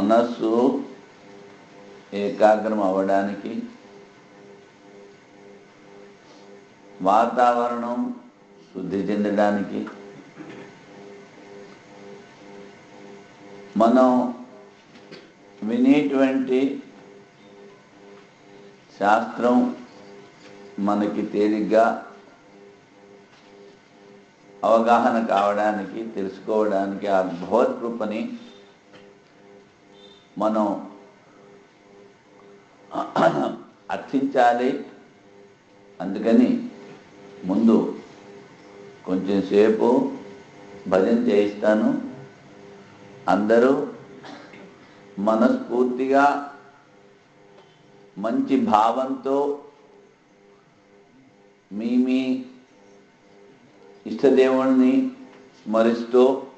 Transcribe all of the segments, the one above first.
మనస్సు ఏకాగ్రం అవ్వడానికి వాతావరణం శుద్ధి చెందడానికి మనం వినేటువంటి శాస్త్రం మనకి తేలిగ్గా అవగాహన కావడానికి తెలుసుకోవడానికి ఆ భగవత్కృపని మనం అర్థించాలి అందుకని ముందు కొంచెం సేపు భజన చేయిస్తాను అందరూ మనస్ఫూర్తిగా మంచి భావంతో మీ మీ ఇష్టదేవుణ్ణి స్మరిస్తూ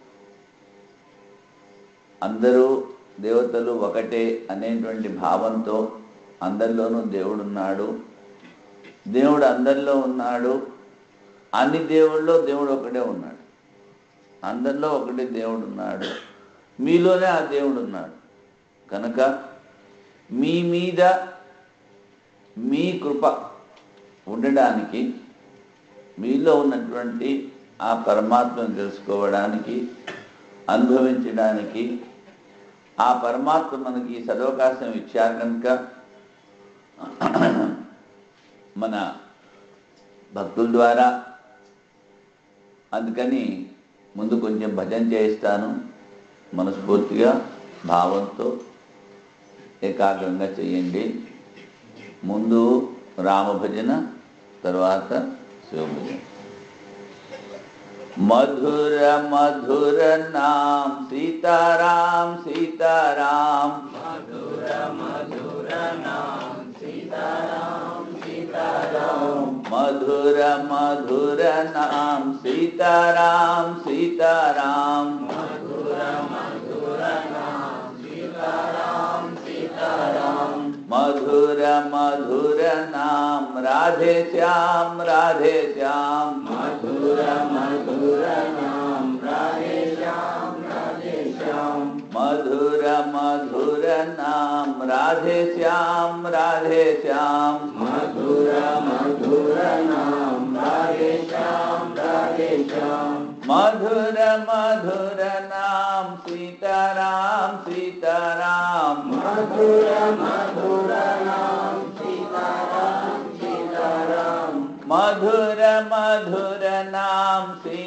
అందరూ దేవతలు ఒకటే అనేటువంటి భావంతో అందరిలోనూ దేవుడున్నాడు దేవుడు అందరిలో ఉన్నాడు అన్ని దేవుళ్ళలో దేవుడు ఒకటే ఉన్నాడు అందరిలో ఒకటే దేవుడు ఉన్నాడు మీలోనే ఆ దేవుడు ఉన్నాడు కనుక మీ మీద మీ కృప ఉండడానికి మీలో ఉన్నటువంటి ఆ పరమాత్మను తెలుసుకోవడానికి అనుభవించడానికి ఆ పరమాత్మ మనకి ఈ సదవకాశం ఇచ్చారు కనుక మన భక్తుల ద్వారా అందుకని ముందు కొంచెం భజన చేయిస్తాను మనస్ఫూర్తిగా భావంతో ఏకాగ్రంగా చేయండి ముందు రామ భజన తర్వాత శివ భజన మధుర మధుర నాम सीताराम सीताराम मधुर मधुर नाम सीताराम सीताराम मधुर मधुर नाम सीताराम सीताराम मधुर मधुर नाम सीताराम सीताराम मधुर मधुर नाम राधे श्याम राधे श्याम मधुर मधुर नाम राधे श्याम राधे श्याम मधुर मधुर नाम राधे श्याम राधे श्याम मधुर मधुर नाम राधे श्याम राधे श्याम मधुर मधुर नाम सीताराम सीताराम मधुर मधुर नाम सीताराम सीताराम मधुर मधुर नाम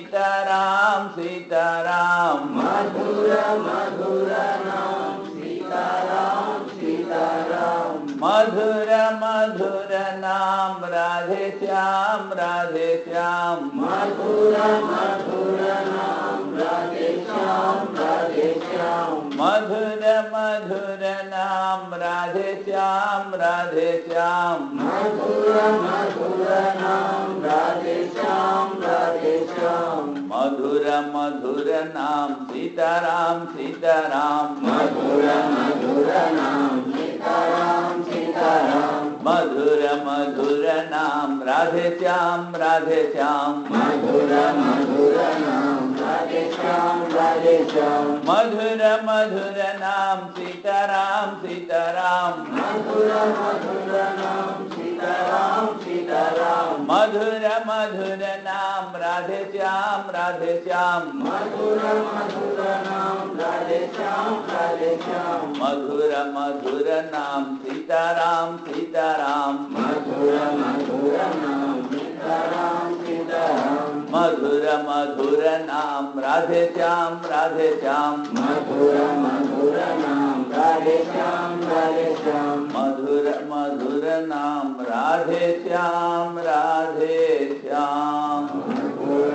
सीताराम सीताराम मधुर मधुर नाम सीताराम सीताराम मधुर मधुर नाम राधे श्याम राधे श्याम मधुर मधुर नाम राधे श्याम राधे श्याम मधुर मधुर नाम राधे श्याम राधे श्याम मधुर मधुर नाम राधे श्याम राधे श्याम मधुर मधुर नाम सीताराम सीताराम मधुर मधुर नाम सीताराम सीताराम मधुर मधुर नाम राधे श्याम राधे श्याम मधुर मधुर नाम राधे श्याम राधे श्याम मधुर मधुर नाम सीताराम सीताराम मधुर मधुर नाम सीताराम सीताराम मधुर मधुर नाम राधे श्याम राधे श्याम मधुर मधुर नाम राधे श्याम राधे श्याम मधुर मधुर नाम सीताराम सीताराम मधुर मधुर नाम सीताराम सीताराम मधुर मधुर नाम राधे श्याम राधे श्याम मधुर मधुर नाम राधे श्याम राधे श्याम मधुर मधुर नाम राधे श्याम राधे श्याम मधुर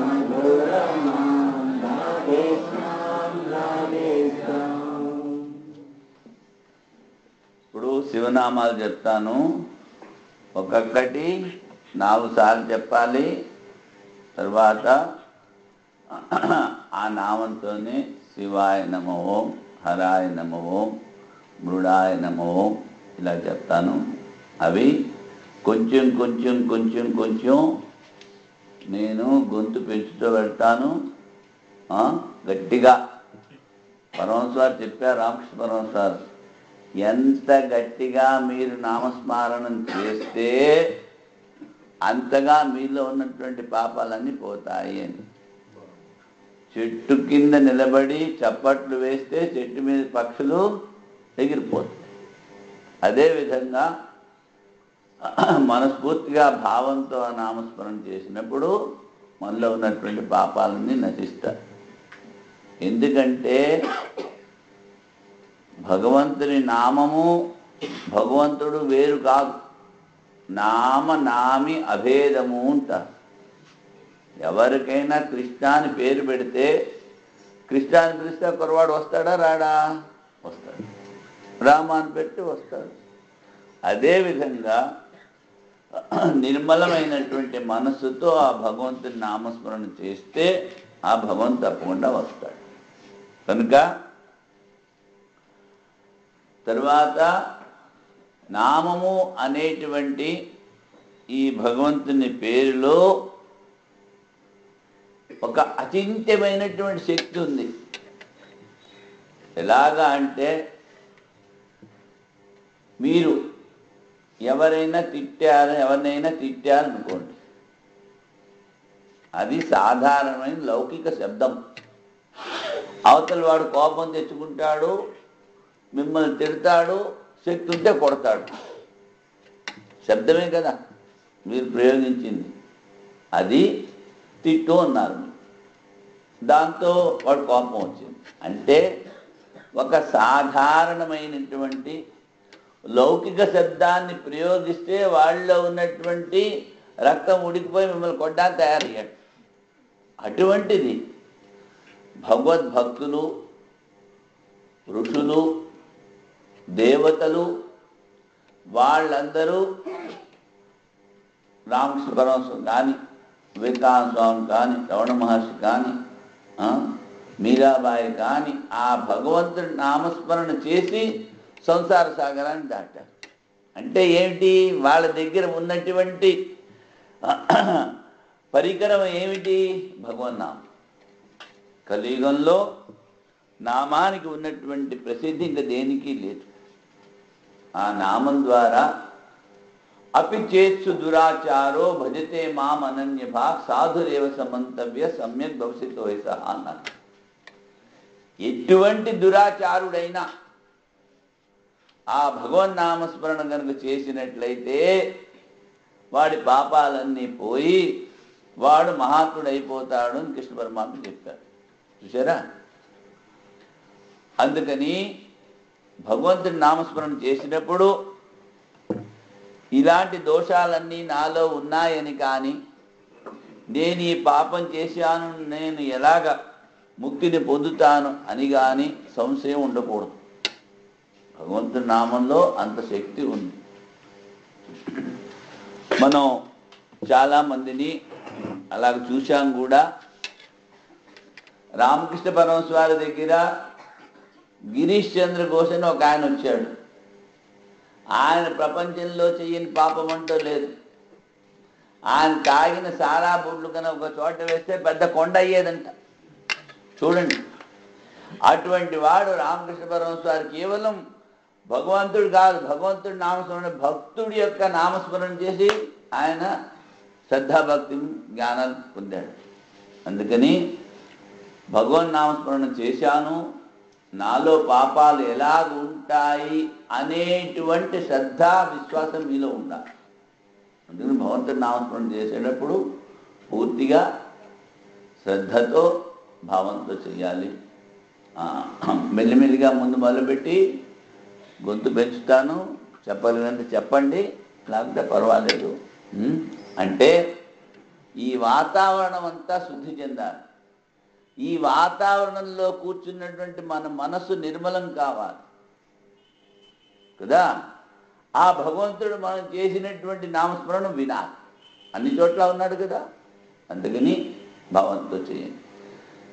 मधुर नाम राधे श्याम राधे श्याम ఇప్పుడు శివనామాలు చెప్తాను ఒక్కొక్కటి నాలుగు సార్లు చెప్పాలి తర్వాత ఆ నామంతోనే శివాయ నమో హరాయ నమో మృడాయ నమో ఇలా చెప్తాను అవి కొంచెం కొంచెం కొంచెం కొంచెం నేను గొంతు పెంచుతూ వెళ్తాను ఆ, గట్టిగా పరమస్వారు చెప్పారు రామకృష్ణ పరమస్వారు ఎంత గట్టిగా మీరు నామస్మరణం చేస్తే అంతగా మీలో ఉన్నటువంటి పాపాలన్నీ పోతాయి అని చెట్టు కింద నిలబడి చప్పట్లు వేస్తే చెట్టు మీద పక్షులు ఎగిరిపోతాయి అదేవిధంగా మనస్ఫూర్తిగా భావంతో ఆ నామస్మరణ చేసినప్పుడు మనలో ఉన్నటువంటి పాపాలన్నీ నశిస్తాయి ఎందుకంటే భగవంతుని నామము భగవంతుడు వేరు కాదు నామ నామి అభేదము అంటారు ఎవరికైనా కృష్ణ అని పేరు పెడితే కృష్ణ అని పిలిస్తే కురవాడు వస్తాడా రాడా వస్తాడు రామ అని పెట్టి వస్తాడు అదేవిధంగా నిర్మలమైనటువంటి మనస్సుతో ఆ భగవంతుని నామస్మరణ చేస్తే ఆ భగవంతు తప్పకుండా వస్తాడు కనుక తరువాత నామము అనేటువంటి ఈ భగవంతుని పేరులో ఒక అచింత్యమైనటువంటి శక్తి ఉంది ఎలాగా అంటే మీరు ఎవరైనా తిట్టారు ఎవరినైనా తిట్టారు అనుకోండి అది సాధారణమైన లౌకిక శబ్దం అవతల వాడు కోపం తెచ్చుకుంటాడు మిమ్మల్ని తిడతాడు శక్తి ఉంటే కొడతాడు శబ్దమే కదా మీరు ప్రయోగించింది అది తిట్టు అన్నారు మీరు. దాంతో వాడు కోపం వచ్చింది అంటే ఒక సాధారణమైనటువంటి లౌకిక శబ్దాన్ని ప్రయోగిస్తే వాళ్ళలో ఉన్నటువంటి రక్తం ఉడికిపోయి మిమ్మల్ని కొట్టడానికి తయారయ్యాడు అటువంటిది భగవద్భక్తులు ఋషులు దేవతలు వాళ్ళందరూ రామకృష్ణ పరమహంసం కానీ వివేకానంద స్వామి కానీ రమణ మహర్షి కానీ ఆ, మీరాబాయి కానీ ఆ భగవంతుడి నామస్మరణ చేసి సంసార సాగరాన్ని దాటారు అంటే ఏమిటి వాళ్ళ దగ్గర ఉన్నటువంటి పరికరం ఏమిటి భగవన్నామం కలియుగంలో నామానికి ఉన్నటువంటి ప్రసిద్ధి ఇంకా దేనికి లేదు ఆ నామం ద్వారా అపి చేత్సు దురాచారో భజతే మాం అనన్య భాగ్ సాధురేవ సమంతవ్య సమ్యక్ భవిష్యత్తు వయస అన్నారు ఎటువంటి దురాచారుడైనా ఆ భగవన్ నామస్మరణ కనుక చేసినట్లయితే వాడి పాపాలన్నీ పోయి వాడు మహాత్ముడైపోతాడు అని కృష్ణ పరమాత్మ చెప్పారు చూసారా అందుకని భగవంతుడి నామస్మరణ చేసినప్పుడు ఇలాంటి దోషాలన్నీ నాలో ఉన్నాయని కానీ నేను ఈ పాపం చేశాను నేను ఎలాగ ముక్తిని పొందుతాను అని కానీ సంశయం ఉండకూడదు భగవంతుడి నామంలో అంత శక్తి ఉంది మనం చాలా మందిని అలాగ చూశాం కూడా రామకృష్ణ పరమశ వారి దగ్గర గిరీష్ చంద్ర ఘోష్ అని ఒక ఆయన వచ్చాడు ఆయన ప్రపంచంలో చెయ్యని పాపం అంటూ లేదు ఆయన తాగిన సారా బుడ్లు కన్నా ఒక చోట వేస్తే పెద్ద కొండ అయ్యేదంట చూడండి అటువంటి వాడు రామకృష్ణ పరమశ వారు కేవలం భగవంతుడు కాదు భగవంతుడి నామస్మరణ భక్తుడి యొక్క నామస్మరణ చేసి ఆయన శ్రద్ధాభక్తి జ్ఞానాలు పొందాడు అందుకని భగవన్ నామస్మరణ చేశాను నాలో పాపాలు ఎలాగ ఉంటాయి అనేటువంటి శ్రద్ధ విశ్వాసం మీలో ఉండాలి అందుకని భగవంతుడి నామస్మరణ చేసేటప్పుడు పూర్తిగా శ్రద్ధతో భావంతో చేయాలి ఆ, మెల్లిమెల్లిగా ముందు మొదలుపెట్టి గొంతు పెంచుతాను చెప్పగలిగినంత చెప్పండి లేకపోతే పర్వాలేదు ఉం? అంటే ఈ వాతావరణం అంతా శుద్ధి చెందాలి ఈ వాతావరణంలో కూర్చున్నటువంటి మన మనసు నిర్మలం కావాలి కదా ఆ భగవంతుడు మనం చేసినటువంటి నామస్మరణ వినాలి అన్ని చోట్ల ఉన్నాడు కదా అందుకని భావంతో చేయండి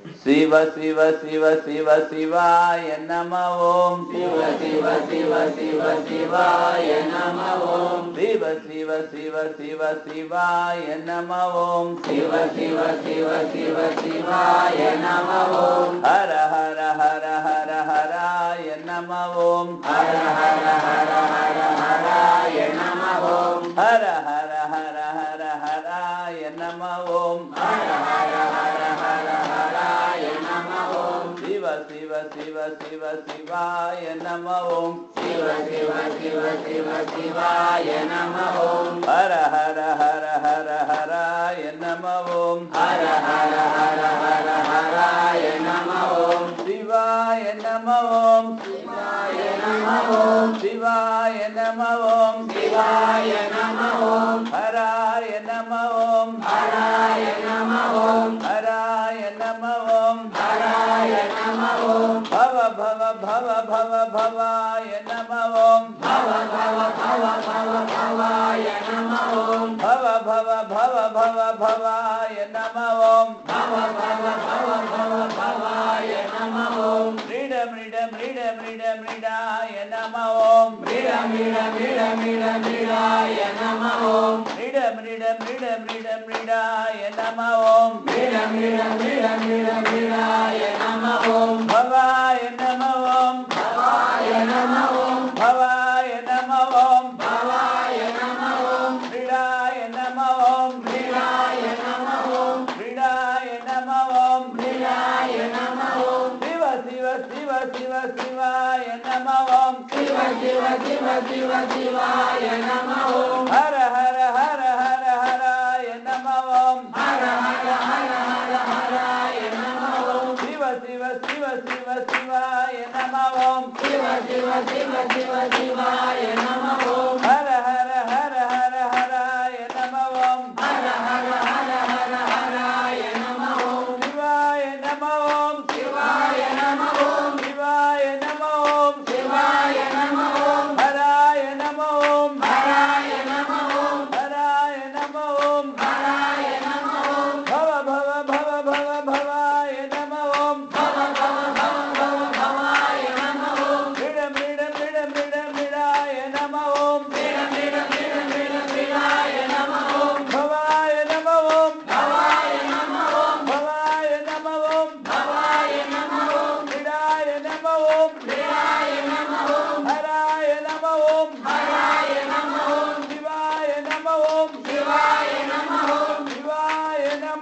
శివ శివ శివ శివ శివాయ నమ ఓం శివ శివ శివ శివ శివాయ నమ ఓం శివ శివ శివ శివ శివాయ నమ ఓం శివ శివ శివ శివ శివాయ నమ ఓం హర హర హర హర హరాయ నమ ఓం హర హర హర హర హరాయ నమ ఓం హర హర హర హర హరాయ నమ ఓం హర హర హర హర హరాయ నమ ఓం శివ శివ శివ శివ శివాయ నమ ఓం శివ శివ శివ శివ శివాయ నమ ఓం హర హర హర హర హరాయ నమ ఓం హర హర హర హర హరాయ నమ ఓం శివాయ నమ ఓం శివాయ నమ ఓం శివాయ నమ ఓం శివాయ నమ ఓం హరాయ నమ ఓం హరాయ నమ ఓం హరాయ నమ ఓం హరాయ నమ ఓం భవ భవ భవ భవ భవాయ నమ ఓం భవ భవ భవ భవ భవాయ నమ ఓం భవ భవ భవ భవ భవాయ నమ ఓం భవ భవ భవ భవ భవాయ నమ ఓం మృడ మృడ మృడ మృడ మృడాయ నమ ఓం మిడ మిడ మిడ మిడ మిడాయ నమ ఓం మృడ మృడ మృడ మృడ మృడాయ నమ ఓం మిడ మిడ మిడ మిడ మిడాయ నమ ఓం భవాయ నమ ఓం భవాయ నమ ఓం భవాయ నమ ఓం భవాయ నమ ఓం మృడాయ నమ ఓం మిడాయ నమ ఓం మృడాయ నమ ఓం మిడాయ నమ ఓం శివ శివ శివ శివ శివాయ నమ ఓం శివ శివ శివ శివ శివాయ నమ ఓం హర హర హర హర హరాయ నమ ఓం హర హర హర హర హరాయ నమ ఓం శివ శివ శివ శివ శివాయ నమ ఓం శివ శివ శివ శివ శివాయ నమ ఓం హర హర హర హర హరాయ నమ ఓం హర హర హర హర హరాయ నమ ఓం శివాయ నమ ఓం శివాయ నమ ఓం శివాయ నమ ఓం శివాయ నమ ఓం హరాయ నమ ఓం హరాయ నమ ఓం హరాయ నమ ఓం హరాయ నమ ఓం భవ భవ భవ భవ భవాయ నమ ఓం భవ భవ భవ భవ భవాయ నమ ఓం మృడ మృడ మృడ మృడ మృడాయ నమ ఓం మిడ మిడ మిడ మిడ మిడాయ నమ ఓం భవాయ నమ ఓం భవాయ నమ ఓం భవాయ నమ ఓం భవాయ నమ ఓం మృడాయ నమ ఓం మిడాయ నమ ఓం హరాయ నమ ఓం హరాయ నమ ఓం శివాయ నమ ఓం శివాయ నమ ఓం శివాయ నమ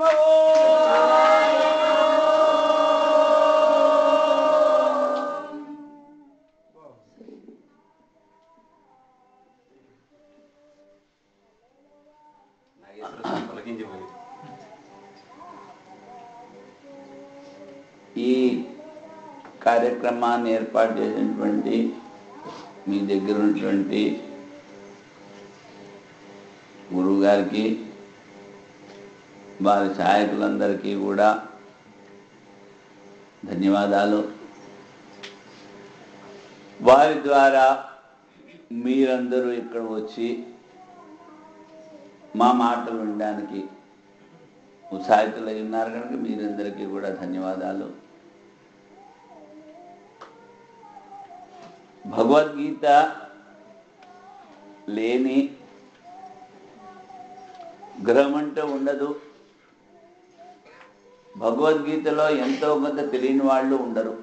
పలికించిపోయింది ఈ కార్యక్రమాన్ని ఏర్పాటు చేసినటువంటి మీ దగ్గర ఉన్నటువంటి గురువు గారికి వారి సహాయకులందరికీ కూడా ధన్యవాదాలు వారి ద్వారా మీరందరూ ఇక్కడ వచ్చి మా మాటలు వినడానికి ఉత్సాహితులై ఉన్నారు కనుక మీరందరికీ కూడా ధన్యవాదాలు భగవద్గీత లేని గ్రహం అంటూ ఉండదు భగవద్గీతలో ఎంతో కొంత తెలియని వాళ్ళు ఉండరు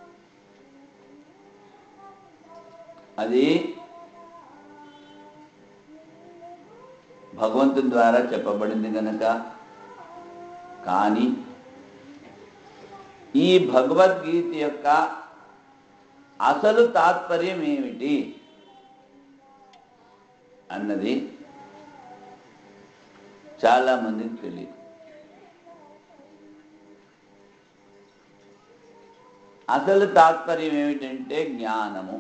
అది భగవంతుని ద్వారా చెప్పబడింది కనుక కానీ ఈ భగవద్గీత యొక్క అసలు తాత్పర్యం ఏమిటి అన్నది చాలా మందికి తెలియదు అసలు తాత్పర్యం ఏమిటంటే జ్ఞానము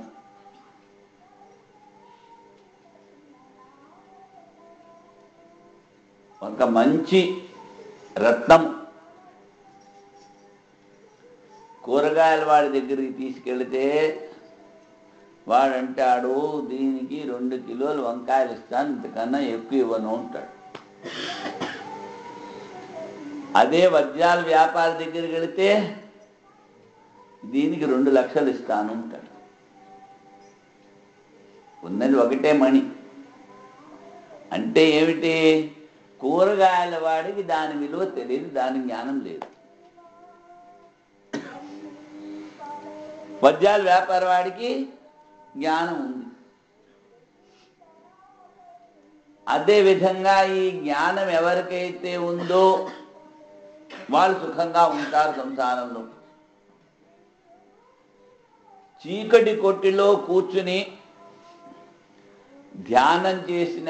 ఒక మంచి రత్నం కూరగాయల వాడి దగ్గరికి తీసుకెళ్తే వాడంటాడు దీనికి రెండు కిలోలు వంకాయలు ఇస్తాను ఇంతకన్నా ఎక్కువ ఇవ్వను అంటాడు అదే వజ్రాల వ్యాపారి దగ్గరికి వెళితే దీనికి రెండు లక్షలు ఇస్తాను అంటాడు ఉన్నది ఒకటే మణి అంటే ఏమిటి కూరగాయల వాడికి దాని విలువ తెలియదు దాని జ్ఞానం లేదు వజ్రాల వ్యాపార వాడికి జ్ఞానం ఉంది అదే విధంగా ఈ జ్ఞానం ఎవరికైతే ఉందో వాళ్ళు సుఖంగా ఉంటారు సంసారంలో చీకటి కొట్టిలో కూర్చుని ధ్యానం చేసిన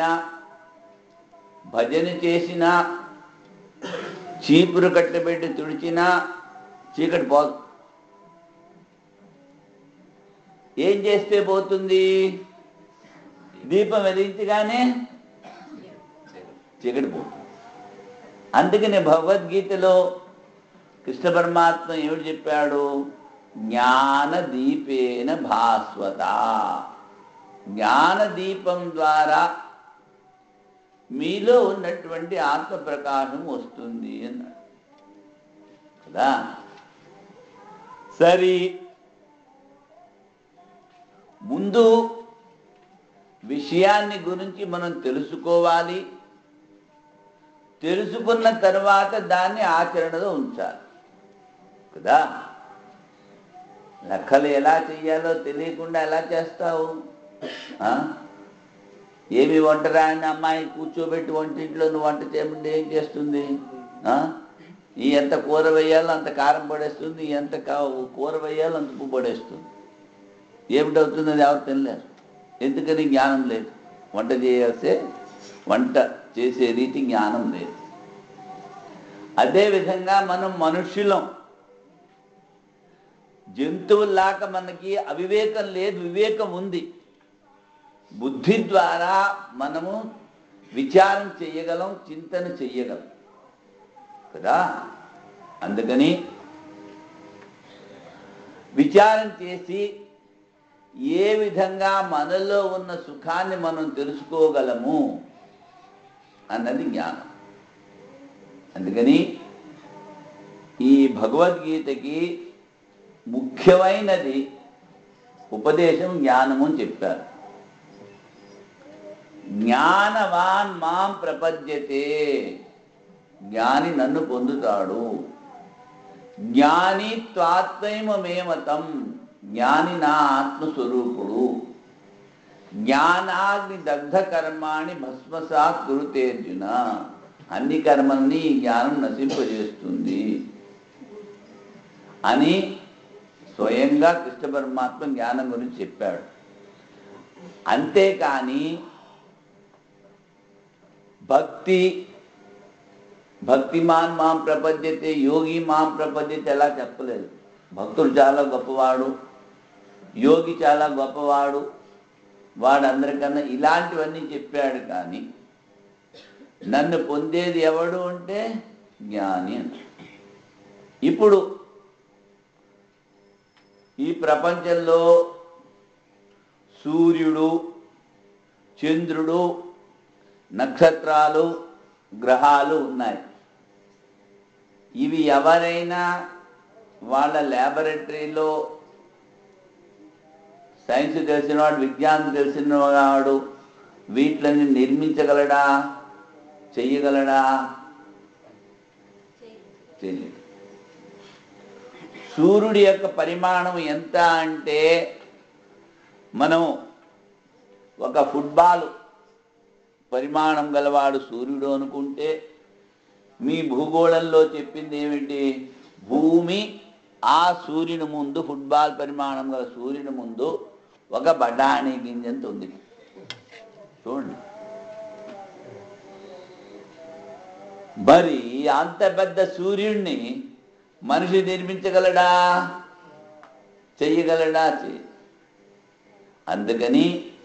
భజన చేసిన చీపురు కట్టబెట్టి తుడిచినా చీకటి పోదు ఏం చేస్తే పోతుంది దీపం వెలిగించగానే చీకటి పోతుంది అందుకని భగవద్గీతలో కృష్ణ పరమాత్మ ఏమిటి చెప్పాడు జ్ఞాన దీపేన భాస్వత జ్ఞాన దీపం ద్వారా మీలో ఉన్నటువంటి ఆత్మ ప్రకాశం వస్తుంది అన్నాడు కదా సరి ముందు విషయాన్ని గురించి మనం తెలుసుకోవాలి తెలుసుకున్న తర్వాత దాన్ని ఆచరణలో ఉంచాలి కదా లెక్కలు ఎలా చెయ్యాలో తెలియకుండా ఎలా చేస్తావు ఆ? ఏమి వంట రాని అమ్మాయి కూర్చోబెట్టి వంటింట్లో నువ్వు వంట చేయమంటే ఏం చేస్తుంది ఆ? ఈ ఎంత కూర వేయాలో అంత కారం పడేస్తుంది ఎంత కా కూర వేయాలో అంత ఉప్పు పడేస్తుంది ఏమిటవుతుంది అది ఎవరు తినలేరు ఎందుకని జ్ఞానం లేదు వంట చేయాల్సే వంట చేసే రీతి జ్ఞానం లేదు అదేవిధంగా మనం మనుష్యులం జంతువుల్లాగా మనకి అవివేకం లేదు వివేకం ఉంది బుద్ధి ద్వారా మనము విచారం చెయ్యగలం చింతన చెయ్యగలం కదా అందుకని విచారం చేసి ఏ విధంగా మనలో ఉన్న సుఖాన్ని మనం తెలుసుకోగలము అన్నది జ్ఞానం అందుకని ఈ భగవద్గీతకి ముఖ్యమైనది ఉపదేశం జ్ఞానము అని చెప్పారు జ్ఞానవాన్ మాం ప్రపద్యతే జ్ఞాని నన్ను పొందుతాడు జ్ఞాని త్వాత్మైమమేమతం జ్ఞాని నా ఆత్మస్వరూపుడు జ్ఞానాగ్ని దగ్ధ కర్మాణి భస్మసాత్ కురుతేర్జున అన్ని కర్మల్ని ఈ జ్ఞానం నశింపజేస్తుంది అని స్వయంగా కృష్ణ పరమాత్మ జ్ఞానం గురించి చెప్పాడు అంతేకాని భక్తి భక్తిమాన్ మాం ప్రపద్యతే యోగి మాం ప్రపద్యతే ఎలా చెప్పలేదు భక్తుడు చాలా గొప్పవాడు యోగి చాలా గొప్పవాడు వాడు అందరికన్నా ఇలాంటివన్నీ చెప్పాడు కానీ నన్ను పొందేది ఎవడు అంటే జ్ఞాని అని ఇప్పుడు ఈ ప్రపంచంలో సూర్యుడు చంద్రుడు నక్షత్రాలు గ్రహాలు ఉన్నాయి ఇవి ఎవరైనా వాళ్ళ ల్యాబొరేటరీలో సైన్స్ తెలిసిన వాడు విజ్ఞానం తెలిసిన వాడు వీటిని నిర్మించగలడా చెయ్యగలడా తెలియదు సూర్యుడి యొక్క పరిమాణం ఎంత అంటే మనం ఒక ఫుట్బాల్ పరిమాణం గలవాడు సూర్యుడు అనుకుంటే మీ భూగోళంలో చెప్పింది ఏమిటి భూమి ఆ సూర్యుని ముందు ఫుట్బాల్ పరిమాణం గల సూర్యుని ముందు ఒక బఠానీ గింజంత ఉంది చూడండి మరి అంత పెద్ద సూర్యుడిని మనిషి నిర్మించగలడా చెయ్యగలడా చెయ్య అందుకని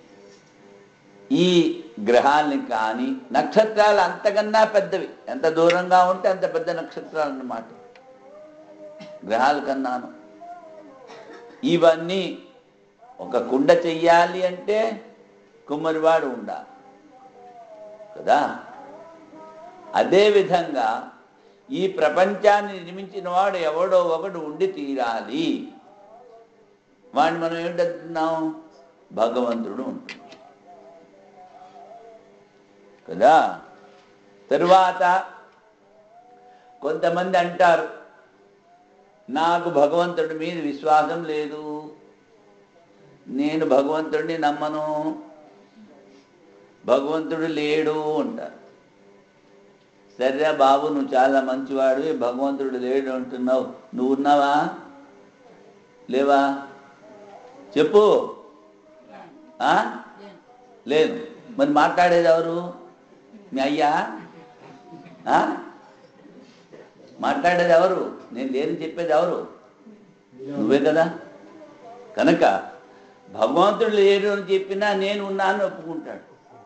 ఈ గ్రహాల్ని కానీ నక్షత్రాలు అంతకన్నా పెద్దవి ఎంత దూరంగా ఉంటే అంత పెద్ద నక్షత్రాలు అన్నమాట గ్రహాల కన్నాను ఇవన్నీ ఒక కుండ చెయ్యాలి అంటే కుమ్మరివాడు ఉండాలి కదా అదేవిధంగా ఈ ప్రపంచాన్ని నిర్మించిన వాడు ఎవడో ఒకడు ఉండి తీరాలి వాడిని మనం ఏమిటంటున్నాం భగవంతుడు ఉంటున్నాం కదా తరువాత కొంతమంది అంటారు నాకు భగవంతుడి మీద విశ్వాసం లేదు నేను భగవంతుడిని నమ్మను భగవంతుడు లేడు అంటారు సరే బాబు నువ్వు చాలా మంచివాడు భగవంతుడు లేడు అంటున్నావు నువ్వు ఉన్నావా లేవా చెప్పు ఆ? లేదు మరి మాట్లాడేది ఎవరు మీ అయ్యా ఆ? మాట్లాడేది ఎవరు నేను లేని చెప్పేది ఎవరు నువ్వే కదా కనుక భగవంతుడు లేడు అని చెప్పినా నేను ఉన్నాను ఒప్పుకుంటాడు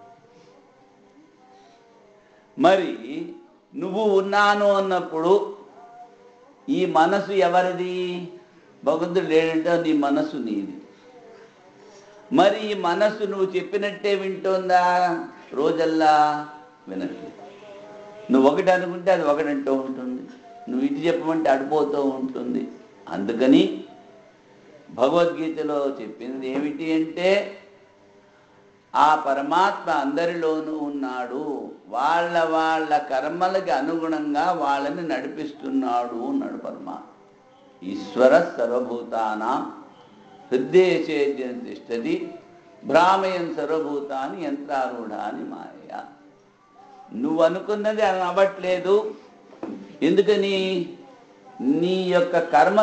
మరి నువ్వు ఉన్నాను అన్నప్పుడు ఈ మనసు ఎవరిది భగవంతుడు లేడంటే నీ మనసు నీది మరి ఈ మనస్సు నువ్వు చెప్పినట్టే వింటోందా రోజల్లా వినట్లేదు నువ్వు ఒకటి అనుకుంటే అది ఒకటి అంటూ ఉంటుంది నువ్వు ఇటు చెప్పమంటే అడిపోతూ ఉంటుంది అందుకని భగవద్గీతలో చెప్పింది ఏమిటి అంటే ఆ పరమాత్మ అందరిలోనూ ఉన్నాడు వాళ్ళ వాళ్ళ కర్మలకి అనుగుణంగా వాళ్ళని నడిపిస్తున్నాడు అన్నాడు పరమాత్మ ఈశ్వర సర్వభూతానాం హృదయచే తిష్టది భ్రామయం సర్వభూతాన్ని యంత్రారూఢాని మాయ నువ్వు అనుకున్నది అని అవ్వట్లేదు ఎందుకని నీ యొక్క కర్మ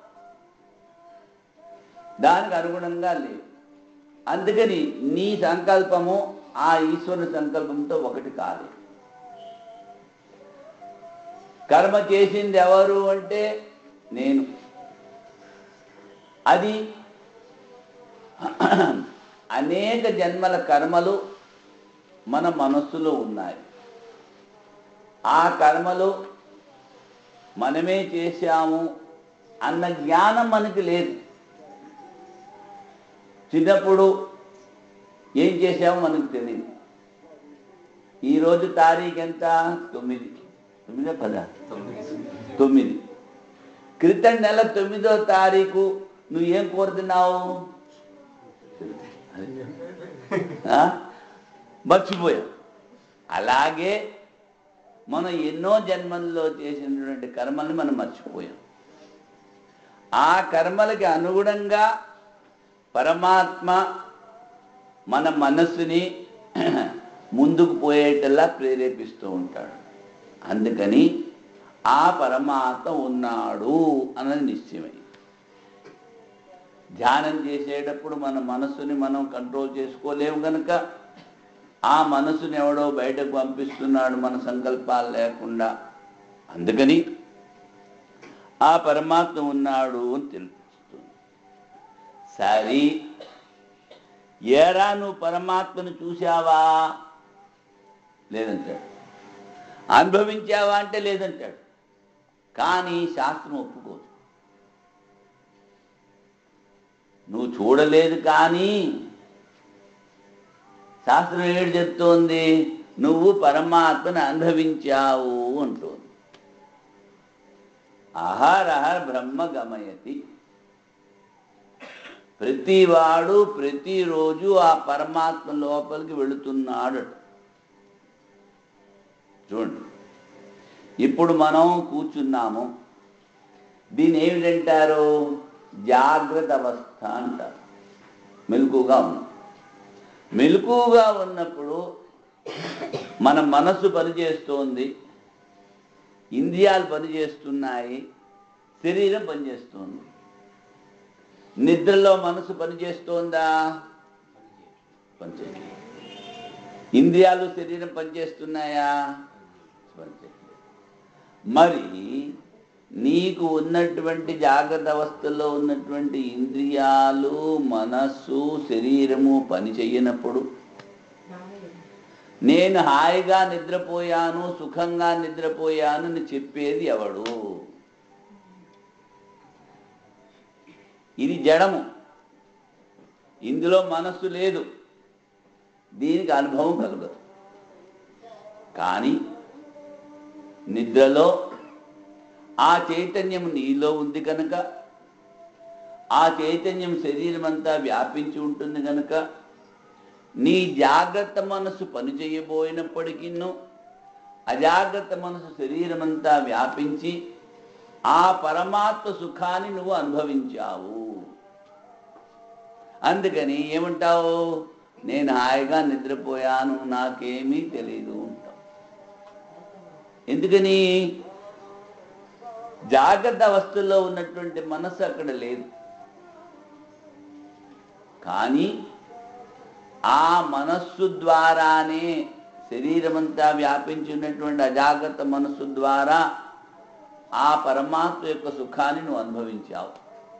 దానికి అనుగుణంగా లేవు అందుకని నీ సంకల్పము ఆ ఈశ్వరుని సంకల్పంతో ఒకటి కాదు కర్మ చేసింది ఎవరు అంటే నేను అది అనేక జన్మల కర్మలు మన మనస్సులో ఉన్నాయి ఆ కర్మలు మనమే చేశాము అన్న జ్ఞానం మనకి లేదు చిన్నప్పుడు ఏం చేశామో మనకు తెలియదు ఈరోజు తారీఖు ఎంత తొమ్మిది తొమ్మిదో పద తొమ్మిది క్రితం నెల తొమ్మిదో తారీఖు నువ్వు ఏం కోరుతున్నావు ఆ? మర్చిపోయావు అలాగే మనం ఎన్నో జన్మల్లో చేసినటువంటి కర్మల్ని మనం మర్చిపోయాం ఆ కర్మలకి అనుగుణంగా పరమాత్మ మన మనస్సుని ముందుకు పోయేటలా ప్రేరేపిస్తూ ఉంటాడు అందుకని ఆ పరమాత్మ ఉన్నాడు అన్నది నిశ్చయమై ధ్యానం చేసేటప్పుడు మన మనస్సుని మనం కంట్రోల్ చేసుకోలేము కనుక ఆ మనసుని ఎవడో బయటకు పంపిస్తున్నాడు మన సంకల్పాలు లేకుండా అందుకని ఆ పరమాత్మ ఉన్నాడు అని తెలుస్తుంది సరే ఏరా నువ్వు పరమాత్మను చూశావా లేదంటాడు అనుభవించావా అంటే లేదంటాడు కానీ శాస్త్రం ఒప్పుకోదు నువ్వు చూడలేదు కానీ శాస్త్రం ఏడు చెప్తోంది నువ్వు పరమాత్మను అనుభవించావు అంటోంది ఆహారహ బ్రహ్మ గమయతి ప్రతివాడు ప్రతిరోజు ఆ పరమాత్మ లోపలికి వెళుతున్నాడు చూడండి ఇప్పుడు మనం కూర్చున్నాము దీన్ని ఏమిటంటారు జాగ్రత్త అవస్థ అంటారు మెలకుగా ఉన్నాం మెలకుగా ఉన్నప్పుడు మన మనస్సు పనిచేస్తోంది ఇంద్రియాలు పనిచేస్తున్నాయి శరీరం పనిచేస్తుంది నిద్రలో మనసు పనిచేస్తోందా పనిచేయట్లేదు ఇంద్రియాలు శరీరం పనిచేస్తున్నాయా పనిచేయట్లేదు మరి నీకు ఉన్నటువంటి జాగ్రత్త అవస్థలో ఉన్నటువంటి ఇంద్రియాలు మనస్సు శరీరము పని చెయ్యనప్పుడు నేను హాయిగా నిద్రపోయాను సుఖంగా నిద్రపోయాను అని చెప్పేది ఎవడు ఇది జడము ఇందులో మనస్సు లేదు దీనికి అనుభవం కలగదు కానీ నిద్రలో ఆ చైతన్యం నీలో ఉంది కనుక ఆ చైతన్యం శరీరం అంతా వ్యాపించి ఉంటుంది కనుక నీ జాగ్రత్త మనసు పనిచేయబోయినప్పటికీ అజాగ్రత్త మనసు శరీరం అంతా వ్యాపించి ఆ పరమాత్మ సుఖాన్ని నువ్వు అనుభవించావు అందుకని ఏమంటావు నేను హాయిగా నిద్రపోయాను నాకేమీ తెలియదు ఉంటావు ఎందుకని జాగ్రత్త అవస్థలో ఉన్నటువంటి మనస్సు అక్కడ లేదు కానీ ఆ మనస్సు ద్వారానే శరీరమంతా వ్యాపించి ఉన్నటువంటి అజాగ్రత్త మనస్సు ద్వారా ఆ పరమాత్మ యొక్క సుఖాన్ని నువ్వు అనుభవించావు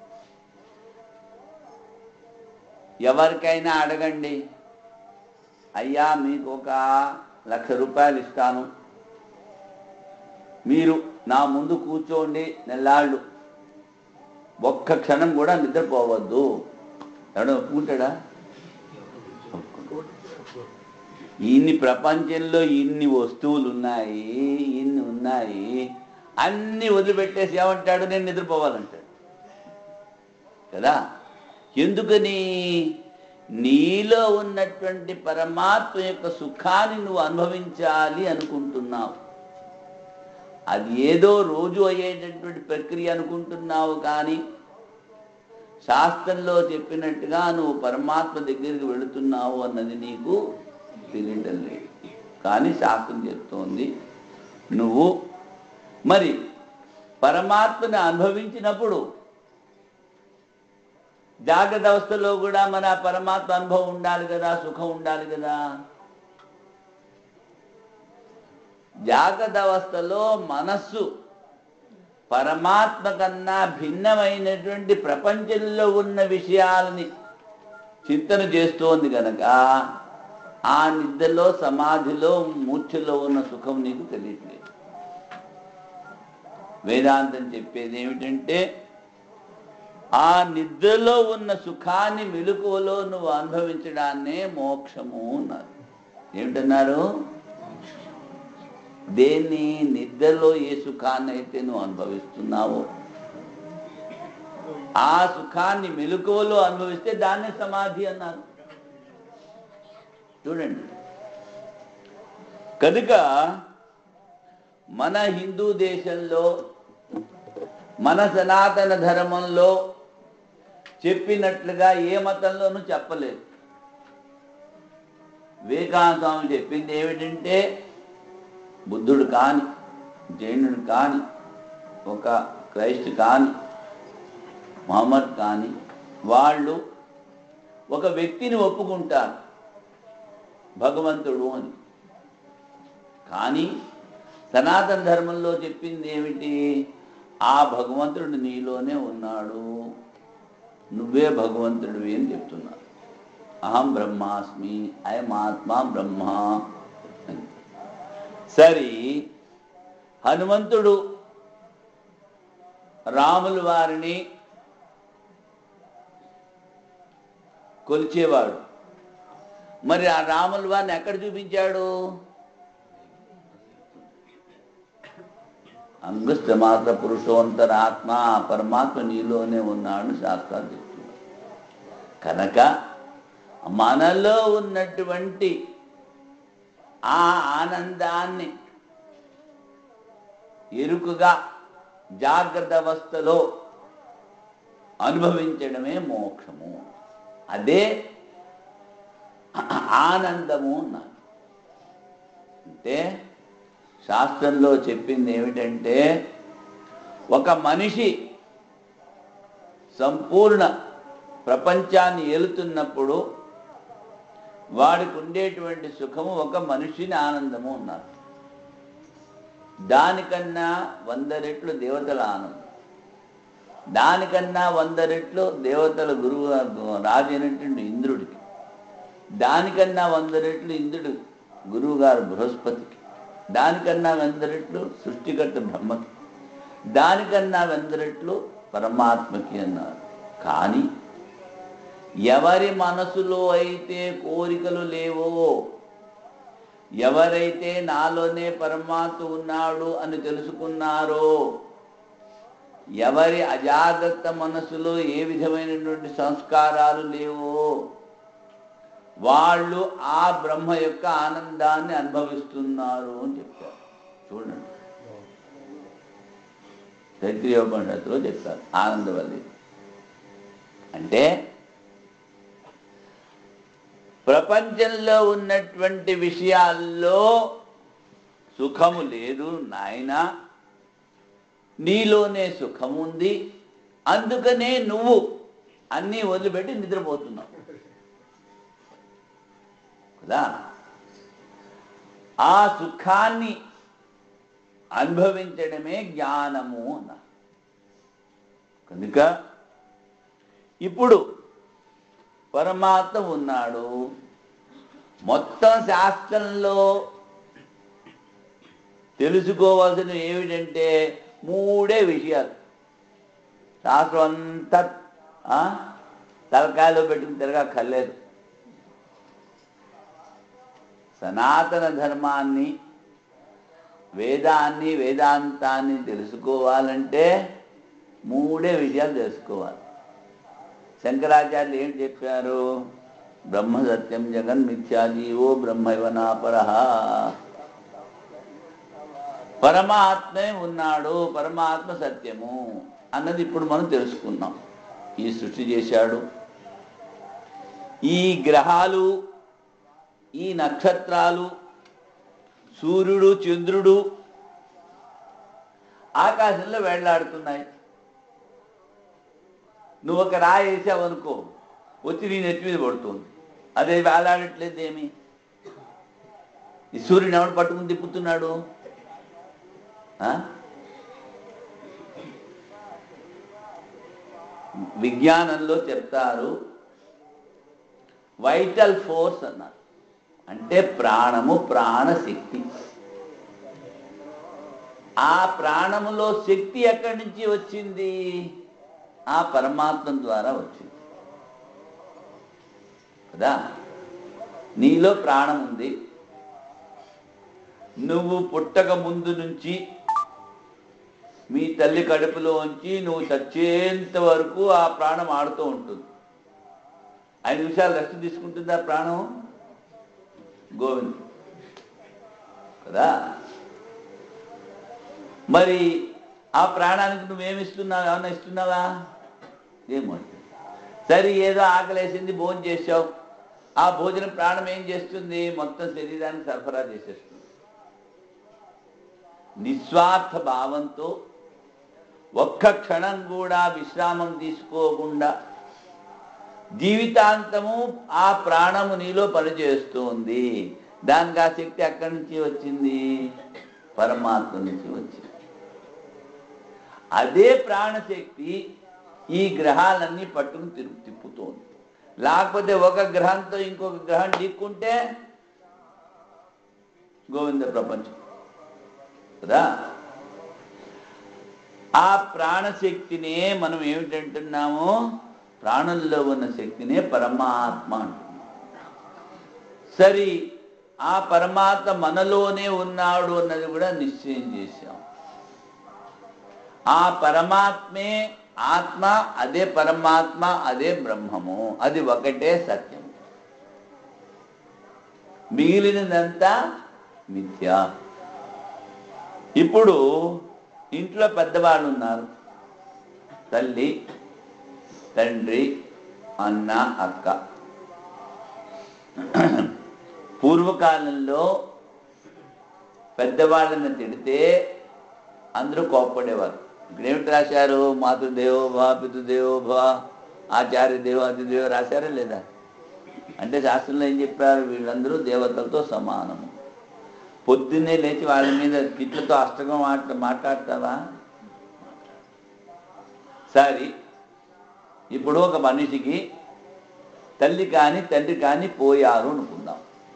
ఎవరికైనా అడగండి అయ్యా మీకు ఒక లక్ష రూపాయలు ఇస్తాను మీరు నా ముందు కూర్చోండి నెల్లాళ్ళు ఒక్క క్షణం కూడా నిద్రపోవద్దు ఎవడో ఒప్పుకుంటాడా ఇన్ని ప్రపంచంలో ఇన్ని వస్తువులు ఉన్నాయి ఇన్ని ఉన్నాయి అన్ని వదిలిపెట్టేసి ఏమంటాడు నేను నిద్రపోవాలంటాడు కదా ఎందుకని నీలో ఉన్నటువంటి పరమాత్మ యొక్క సుఖాన్ని నువ్వు అనుభవించాలి అనుకుంటున్నావు అది ఏదో రోజు అయ్యేటటువంటి ప్రక్రియ అనుకుంటున్నావు కానీ శాస్త్రంలో చెప్పినట్టుగా నువ్వు పరమాత్మ దగ్గరికి వెళుతున్నావు అన్నది నీకు తెలియటం లేదు కానీ శాస్త్రం చెప్తోంది నువ్వు మరి పరమాత్మని అనుభవించినప్పుడు జాగ్రత్త అవస్థలో కూడా మన పరమాత్మ అనుభవం ఉండాలి కదా సుఖం ఉండాలి కదా జాగ్రత్త అవస్థలో మనస్సు పరమాత్మ కన్నా భిన్నమైనటువంటి ప్రపంచంలో ఉన్న విషయాలని చింతన చేస్తోంది కనుక ఆ నిద్రలో సమాధిలో మూర్ఛలో ఉన్న సుఖం నీకు తెలియట్లేదు వేదాంతం చెప్పేది ఏమిటంటే ఆ నిద్రలో ఉన్న సుఖాన్ని మెలకువలో నువ్వు అనుభవించడాన్నే మోక్షము అన్నారు ఏమిటన్నారు దేన్ని నిద్రలో ఏ సుఖాన్ని అయితే నువ్వు అనుభవిస్తున్నావో ఆ సుఖాన్ని మెలకువలో అనుభవిస్తే దాన్నే సమాధి అన్నారు చూడండి కనుక మన హిందూ దేశంలో మన సనాతన ధర్మంలో చెప్పినట్లుగా ఏ మతంలోనూ చెప్పలేదు వివేకానంద స్వామి చెప్పింది ఏమిటంటే బుద్ధుడు కాని జైనుడు కాని ఒక క్రైస్ట్ కాని మహమ్మద్ కాని వాళ్ళు ఒక వ్యక్తిని ఒప్పుకుంటారు భగవంతుడు అని కానీ సనాతన ధర్మంలో చెప్పింది ఏమిటి ఆ భగవంతుడు నీలోనే ఉన్నాడు నువ్వే భగవంతుడివి అని చెప్తున్నారు అహం బ్రహ్మాస్మి అయం ఆత్మ బ్రహ్మ అని. సరి హనుమంతుడు రాములు వారిని కొలిచేవాడు మరి ఆ రాముల వారిని ఎక్కడ చూపించాడు అంగుష్ట మాత్ర పురుషోంతర ఆత్మ ఆ పరమాత్మ నీలోనే ఉన్నాడు శాస్త్రాలు చెప్తున్నారు కనుక మనలో ఉన్నటువంటి ఆ ఆనందాన్ని ఎరుకుగా జాగ్రత్త అవస్థలో అనుభవించడమే మోక్షము అదే ఆనందము అన్నారు అంటే శాస్త్రంలో చెప్పింది ఏమిటంటే ఒక మనిషి సంపూర్ణ ప్రపంచాన్ని ఏలుతున్నప్పుడు వాడికి ఉండేటువంటి సుఖము ఒక మనిషిని ఆనందము ఉన్నారు దానికన్నా వంద రెట్లు దేవతల ఆనందం దానికన్నా వంద రెట్లు దేవతల గురువు రాజు అయినటువంటి ఇంద్రుడికి దానికన్నా వంద రెట్లు ఇంద్రుడు గురువు గారు బృహస్పతికి దానికన్నా వంద రెట్లు సృష్టికర్త బ్రహ్మకి దానికన్నా వంద రెట్లు పరమాత్మకి అన్నారు కానీ ఎవరి మనసులో అయితే కోరికలు లేవో ఎవరైతే నాలోనే పరమాత్మ ఉన్నాడు అని తెలుసుకున్నారో ఎవరి అజాగ్రత్త మనసులో ఏ విధమైనటువంటి సంస్కారాలు లేవో వాళ్ళు ఆ బ్రహ్మ యొక్క ఆనందాన్ని అనుభవిస్తున్నారు అని చెప్తారు చూడండి తైత్రీయోపనిషత్తులో చెప్తారు ఆనందవల్లి అంటే ప్రపంచంలో ఉన్నటువంటి విషయాల్లో సుఖము లేదు నాయన నీలోనే సుఖం ఉంది అందుకనే నువ్వు అన్నీ వదిలిపెట్టి నిద్రపోతున్నావు కదా ఆ సుఖాన్ని అనుభవించడమే జ్ఞానము అన్న కనుక ఇప్పుడు పరమాత్మ ఉన్నాడు మొత్తం శాస్త్రంలో తెలుసుకోవాల్సిన ఏమిటంటే మూడే విషయాలు శాస్త్రం అంతా ఆ, తలకాయలో పెట్టుకుని తిరగక్కర్లేదు సనాతన ధర్మాన్ని వేదాన్ని వేదాంతాన్ని తెలుసుకోవాలంటే మూడే విషయాలు తెలుసుకోవాలి శంకరాచార్యులు ఏం చెప్పారు బ్రహ్మ సత్యం జగన్ మిథ్యా జీవో బ్రహ్మైవ నాపర పరమాత్మే ఉన్నాడు పరమాత్మ సత్యము అన్నది ఇప్పుడు మనం తెలుసుకున్నాం ఈ సృష్టి చేశాడు ఈ గ్రహాలు ఈ నక్షత్రాలు సూర్యుడు చంద్రుడు ఆకాశంలో వేళ్లాడుతున్నాయి నువ్వు ఒక రాయి వేసావనుకో వచ్చి నీ నెత్తి మీద పడుతుంది అదే వేలాడట్లేదు ఏమి ఈ సూర్యుని ఎవడు పట్టుకుని తిప్పుతున్నాడు ఆ? విజ్ఞానంలో చెప్తారు వైటల్ ఫోర్స్ అన్నారు అంటే ప్రాణము ప్రాణశక్తి ఆ ప్రాణములో శక్తి ఎక్కడి నుంచి వచ్చింది ఆ పరమాత్మ ద్వారా వచ్చింది కదా నీలో ప్రాణం ఉంది నువ్వు పుట్టక ముందు నుంచి మీ తల్లి కడుపులో ఉంచి నువ్వు చచ్చేంత వరకు ఆ ప్రాణం ఆడుతూ ఉంటుంది ఐదు నిమిషాలు రెస్ట్ తీసుకుంటుందా ప్రాణం గోవింద్ కదా మరి ఆ ప్రాణానికి నువ్వేమి ఇస్తున్నావు ఏమన్నా ఇస్తున్నావా ఏమో సరే ఏదో ఆకలేసింది భోజనం చేసావు ఆ భోజనం ప్రాణం ఏం చేస్తుంది మొత్తం శరీరాన్ని సరఫరా చేసేస్తుంది నిస్వార్థ భావంతో ఒక్క క్షణం కూడా విశ్రామం తీసుకోకుండా జీవితాంతము ఆ ప్రాణము నీలో పనిచేస్తుంది దానికి ఆ శక్తి ఎక్కడి నుంచి వచ్చింది పరమాత్మ నుంచి వచ్చింది అదే ప్రాణశక్తి ఈ గ్రహాలన్నీ పట్టుకుని తిరుగు తిప్పుతోంది లేకపోతే ఒక గ్రహంతో ఇంకొక గ్రహం ఢీక్కుంటే గోవింద ప్రపంచం కదా ఆ ప్రాణశక్తినే మనం ఏమిటంటున్నాము ప్రాణంలో ఉన్న శక్తినే పరమాత్మ అంటున్నాం సరి ఆ పరమాత్మ మనలోనే ఉన్నాడు అన్నది కూడా నిశ్చయం చేశాం ఆ పరమాత్మే ఆత్మ అదే పరమాత్మ అదే బ్రహ్మము అది ఒకటే సత్యం మిగిలినదంతా మిథ్య ఇప్పుడు ఇంట్లో పెద్దవాళ్ళు ఉన్నారు తల్లి తండ్రి అన్న అక్క పూర్వకాలంలో పెద్దవాళ్ళని తిడితే అందరూ కోప్పడేవారు ఇక్కడ ఏమిటి రాశారు మాతృదేవోభా పితృదేవోభా ఆచార్య దేవ అతిదేవ రాశారా లేదా అంటే శాస్త్రంలో ఏం చెప్పారు వీళ్ళందరూ దేవతలతో సమానము పొద్దున్నే లేచి వాళ్ళ మీద తిట్లతో అష్టకం మాట మాట్లాడతావా సరే ఇప్పుడు ఒక మనిషికి తల్లి కానీ తండ్రి కానీ పోయారు అనుకుందాం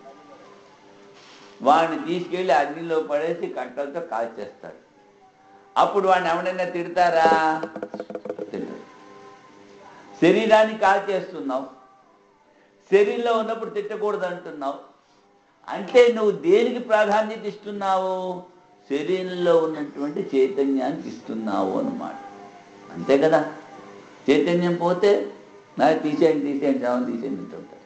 వాడిని తీసుకెళ్ళి అగ్నిలో పడేసి కట్టలతో కాల్చేస్తాడు అప్పుడు వాడిని ఎవడైనా తిడతారా తిడతారు శరీరాన్ని కాల్చేస్తున్నావు శరీరంలో ఉన్నప్పుడు తిట్టకూడదు అంటున్నావు అంటే నువ్వు దేనికి ప్రాధాన్యత ఇస్తున్నావు శరీరంలో ఉన్నటువంటి చైతన్యానికి ఇస్తున్నావు అన్నమాట అంతే కదా చైతన్యం పోతే నా తీసేయండి తీసేయండి చావని తీసేయండి అంటుంటారు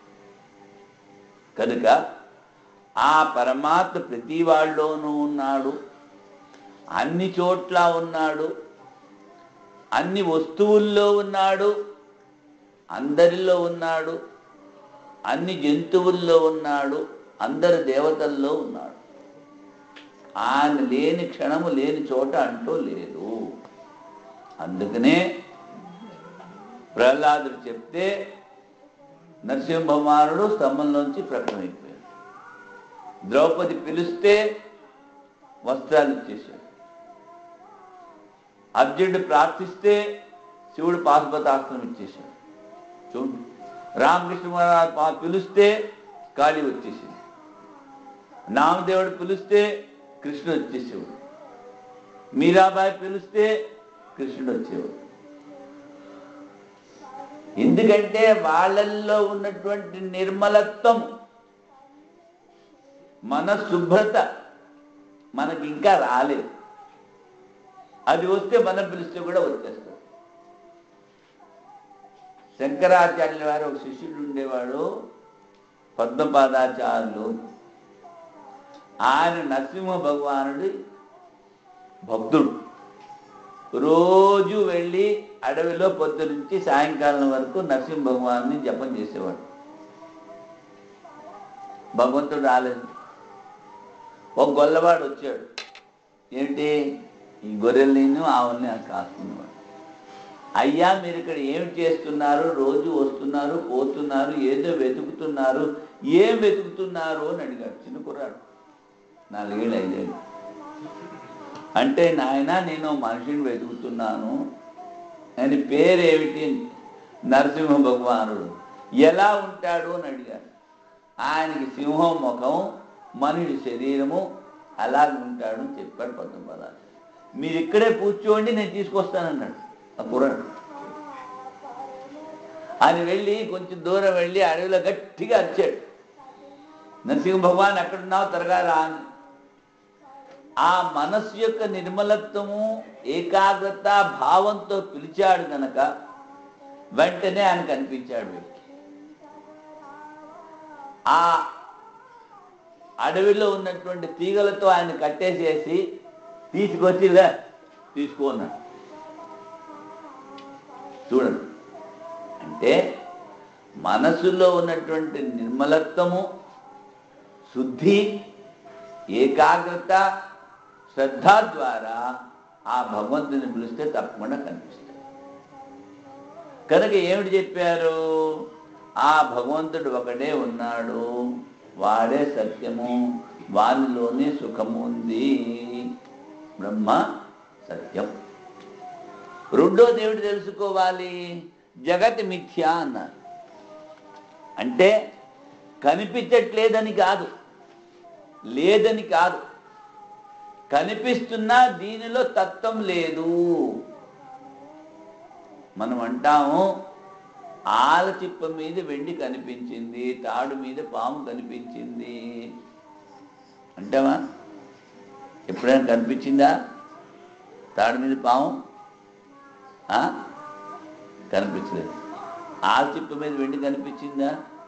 కనుక ఆ పరమాత్మ ప్రతి వాళ్ళలోనూ ఉన్నాడు అన్ని చోట్ల ఉన్నాడు అన్ని వస్తువుల్లో ఉన్నాడు అందరిలో ఉన్నాడు అన్ని జంతువుల్లో ఉన్నాడు అందరు దేవతల్లో ఉన్నాడు ఆయన లేని క్షణము లేని చోట అంటూ లేదు అందుకనే ప్రహ్లాదుడు చెప్తే నరసింహ భగవానుడు స్తంభంలోంచి ప్రకటమైపోయాడు ద్రౌపది పిలిస్తే వస్త్రాలు ఇచ్చేశాడు అర్జునుడు ప్రార్థిస్తే శివుడు పాశుపతాస్త్రం ఇచ్చేశాడు చూడు రామకృష్ణ మహారాజ్ పా- పిలిస్తే కాళీ వచ్చేసింది నామదేవుడు పిలిస్తే కృష్ణుడు వచ్చేసేవాడు మీరాబాయి పిలిస్తే కృష్ణుడు వచ్చేవాడు ఎందుకంటే వాళ్ళల్లో ఉన్నటువంటి నిర్మలత్వం మన శుభ్రత మనకి ఇంకా రాలేదు అది వస్తే మనం పిలిస్తే కూడా వచ్చేస్తుంది శంకరాచార్యుల వారు ఒక శిష్యుడు ఉండేవాడు పద్మపాదాచార్యులు ఆయన నరసింహ భగవానుడి భక్తుడు రోజు వెళ్ళి అడవిలో పొద్దు నుంచి సాయంకాలం వరకు నరసింహ భగవాన్ని జపం చేసేవాడు భగవంతుడు రాలేదు ఒక గొల్లవాడు వచ్చాడు ఏమిటి ఈ గొర్రెల్ని ఆవుల్ని కాస్తున్నవాడు అయ్యా మీరు ఇక్కడ ఏమి చేస్తున్నారు రోజు వస్తున్నారు పోతున్నారు ఏదో వెతుకుతున్నారు ఏం వెతుకుతున్నారు అని అడిగాడు చిన్న కుర్రాడు నాలుగేళ్ళు ఐదేళ్ళు అంటే నాయన నేను మనిషిని వెతుకుతున్నాను అని పేరేమిటి నరసింహ భగవానుడు ఎలా ఉంటాడు అని అడిగాడు ఆయనకి సింహం ముఖం మనిషి శరీరము అలాగ ఉంటాడు అని చెప్పాడు పద్మ పదాలు మీరు ఇక్కడే కూర్చోండి నేను తీసుకొస్తానన్నాడు ఆ కుర్రాడు ఆయన వెళ్ళి కొంచెం దూరం వెళ్ళి అడవిలో గట్టిగా అరిచాడు నరసింహ భగవాన్ ఎక్కడున్నావు త్వరగా రా అని ఆ మనస్సు యొక్క నిర్మలత్వము ఏకాగ్రత భావంతో పిలిచాడు గనక వెంటనే ఆయన కనిపించాడు వీడికి ఆ అడవిలో ఉన్నటువంటి తీగలతో ఆయన కట్టేసేసి తీసుకొచ్చి "లే, తీసుకో అన్నాడు చూడండి అంటే మనసులో ఉన్నటువంటి నిర్మలత్వము శుద్ధి ఏకాగ్రత శ్రద్ధ ద్వారా ఆ భగవంతుని పిలిస్తే తప్పకుండా కనిపిస్తాయి కనుక ఏమిటి చెప్పారు ఆ భగవంతుడు ఒకడే ఉన్నాడు వాడే సత్యము వానిలోనే సుఖము ఉంది బ్రహ్మ సత్యం రెండోది ఏమిటి తెలుసుకోవాలి జగత్ మిథ్య అన్నారు అంటే కనిపించట్లేదని కాదు లేదని కాదు కనిపిస్తున్నా దీనిలో తత్వం లేదు మనం అంటాము ఆలచిప్ప మీద వెండి కనిపించింది తాడు మీద పాము కనిపించింది అంటావా ఎప్పుడైనా కనిపించిందా తాడు మీద పాము ఆ? కనిపించలేదు ఆలచిప్ప మీద వెండి కనిపించిందా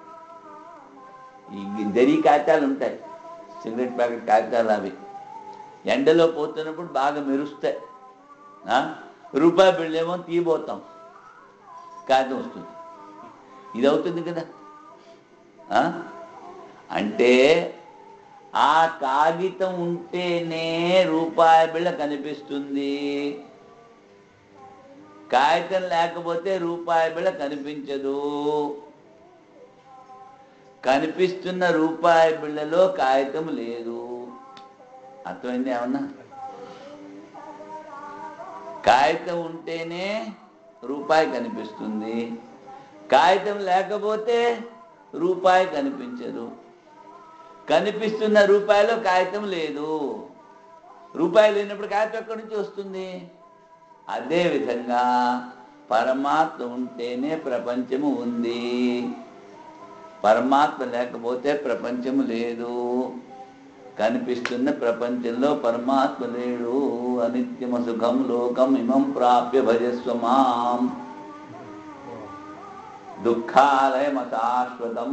ఈ దరి కాగితాలు ఉంటాయి సిగరెట్ ప్యాకెట్ కాగితాలు అవి ఎండలో పోతున్నప్పుడు బాగా మెరుస్తాయి ఆ? రూపాయి బిళ్ళేమో తీయబోతాం కాగితం వస్తుంది ఇది అవుతుంది కదా ఆ? అంటే ఆ కాగితం ఉంటేనే రూపాయి బిళ్ళ కనిపిస్తుంది కాగితం లేకపోతే రూపాయి బిళ్ళ కనిపించదు కనిపిస్తున్న రూపాయి బిళ్ళలో కాగితం లేదు అర్థమైంది ఏమన్నా కాగితం ఉంటేనే రూపాయి కనిపిస్తుంది కాగితం లేకపోతే రూపాయి కనిపించదు కనిపిస్తున్న రూపాయిలో కాగితం లేదు రూపాయి లేనప్పుడు కాగితం ఎక్కడి నుంచి వస్తుంది అదే విధంగా పరమాత్మ ఉంటేనే ప్రపంచము ఉంది పరమాత్మ లేకపోతే ప్రపంచము లేదు కనిపిస్తున్న ప్రపంచంలో పరమాత్మ లేడు అనిత్యమ సుఖం లోకం ఇమం ప్రాప్య భజస్వ మాం దుఃఖాలయమశాశ్వతం